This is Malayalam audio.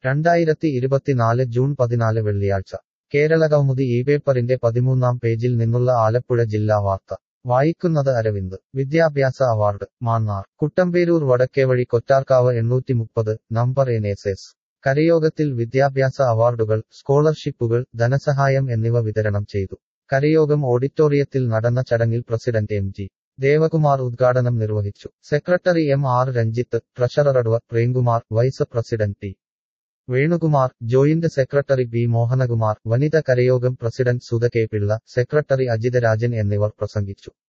രണ്ടായിരത്തി ഇരുപത്തിനാല് ജൂൺ പതിനാല് വെള്ളിയാഴ്ച കേരളകൗമുദി ഈ പേപ്പറിന്റെ പതിമൂന്നാം പേജിൽ നിന്നുള്ള ആലപ്പുഴ ജില്ലാ വാർത്ത വായിക്കുന്നത് അരവിന്ദ് വിദ്യാഭ്യാസ അവാർഡ് മാന്നാർ കുട്ടമ്പേരൂർ വടക്കേവഴി കൊറ്റാർക്കാവ് എണ്ണൂറ്റി മുപ്പത് നമ്പർ എൻ എസ് എസ് കരയോഗത്തിൽ വിദ്യാഭ്യാസ അവാർഡുകൾ സ്കോളർഷിപ്പുകൾ ധനസഹായം എന്നിവ വിതരണം ചെയ്തു കരയോഗം ഓഡിറ്റോറിയത്തിൽ നടന്ന ചടങ്ങിൽ പ്രസിഡന്റ് എം ജി ദേവകുമാർ ഉദ്ഘാടനം നിർവഹിച്ചു secretary M R Ranjith treasurer adv Premkumar vice president T Venukumar joint secretary B Mohanakumar വനിത കരയോഗം president Sudha K Pillai secretary Ajitha Rajan എന്നിവർ പ്രസംഗിച്ചു